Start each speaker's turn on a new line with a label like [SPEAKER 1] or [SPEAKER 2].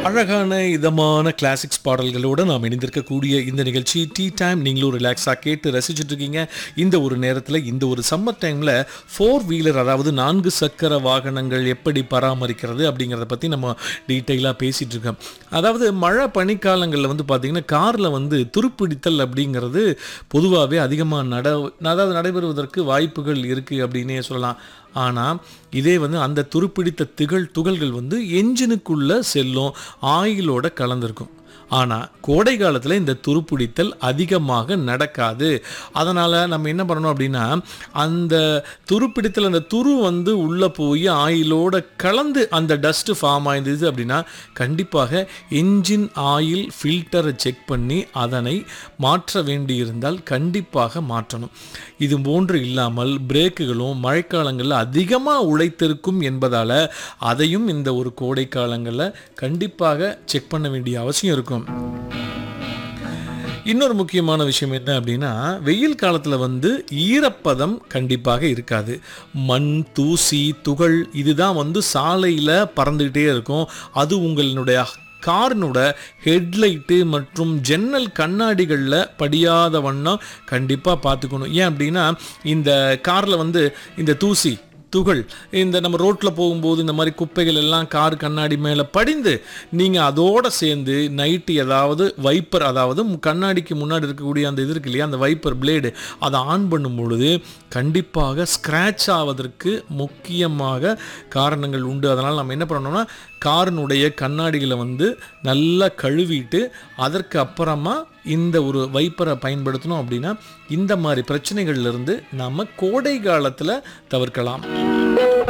[SPEAKER 1] அழகான இதமான கிளாசிக்ஸ் பாடல்களோடு நாம் இணைந்திருக்கக்கூடிய இந்த நிகழ்ச்சி டீ டைம் நீங்களும் ரிலாக்ஸாக கேட்டு ரசிச்சுட்டு இருக்கீங்க இந்த ஒரு நேரத்தில் இந்த ஒரு சம்மர் டைமில் ஃபோர் வீலர் அதாவது நான்கு சக்கர வாகனங்கள் எப்படி பராமரிக்கிறது அப்படிங்கிறத பற்றி நம்ம டீட்டெயிலாக பேசிகிட்டு இருக்கோம் அதாவது மழை பனிக்காலங்களில் வந்து பார்த்திங்கன்னா காரில் வந்து துருப்பிடித்தல் அப்படிங்கிறது பொதுவாகவே அதிகமாக நட அதாவது நடைபெறுவதற்கு வாய்ப்புகள் இருக்குது அப்படின்னே சொல்லலாம் ஆனால் இதே வந்து அந்த துருப்பிடித்த திகழ் துகள்கள் வந்து என்ஜினுக்குள்ளே செல்லும் ஆயிலோட கலந்திருக்கும் ஆனால் கோடை காலத்தில் இந்த துருப்பிடித்தல் அதிகமாக நடக்காது அதனால் நம்ம என்ன பண்ணணும் அப்படின்னா அந்த துருப்பிடித்தல் அந்த துரு வந்து உள்ளே போய் ஆயிலோட கலந்து அந்த டஸ்ட்டு ஃபார்ம் ஆயிருந்தது அப்படின்னா கண்டிப்பாக என்ஜின் ஆயில் ஃபில்டரை செக் பண்ணி அதனை மாற்ற வேண்டியிருந்தால் கண்டிப்பாக மாற்றணும் இது போன்று இல்லாமல் பிரேக்குகளும் மழைக்காலங்களில் அதிகமாக உழைத்திருக்கும் என்பதால் அதையும் இந்த ஒரு கோடை காலங்களில் கண்டிப்பாக செக் பண்ண வேண்டிய அவசியம் இருக்கும் இன்னொரு முக்கியமான விஷயம் என்ன அப்படின்னா வெயில் காலத்தில் வந்து ஈரப்பதம் கண்டிப்பாக இருக்காது மண் தூசி துகள் இதுதான் வந்து சாலையில் பறந்துக்கிட்டே இருக்கும் அது உங்களினுடைய காரினோட ஹெட்லைட்டு மற்றும் ஜன்னல் கண்ணாடிகளில் படியாத வண்ணம் கண்டிப்பாக பார்த்துக்கணும் ஏன் அப்படின்னா இந்த காரில் வந்து இந்த தூசி துகள் இந்த நம்ம ரோட்டில் போகும்போது இந்த மாதிரி குப்பைகள் எல்லாம் கார் கண்ணாடி மேலே படிந்து நீங்கள் அதோடு சேர்ந்து நைட்டு ஏதாவது வைப்பர் அதாவது மு- கண்ணாடிக்கு முன்னாடி இருக்கக்கூடிய அந்த இது இருக்கு இல்லையா அந்த வைப்பர் பிளேடு அதை ஆன் பண்ணும் பொழுது கண்டிப்பாக ஸ்க்ராட்ச் ஆவதற்கு முக்கியமாக காரணங்கள் உண்டு அதனால் நம்ம என்ன பண்ணணும்னா காரினுடைய கண்ணாடிகளை வந்து நல்லா கழுவிட்டு அதற்கு அப்புறமா இந்த ஒரு வைப்பரை பயன்படுத்தணும் அப்படின்னா இந்த மாதிரி பிரச்சனைகள்ல இருந்து நாம் கோடை காலத்தில் தவிர்க்கலாம்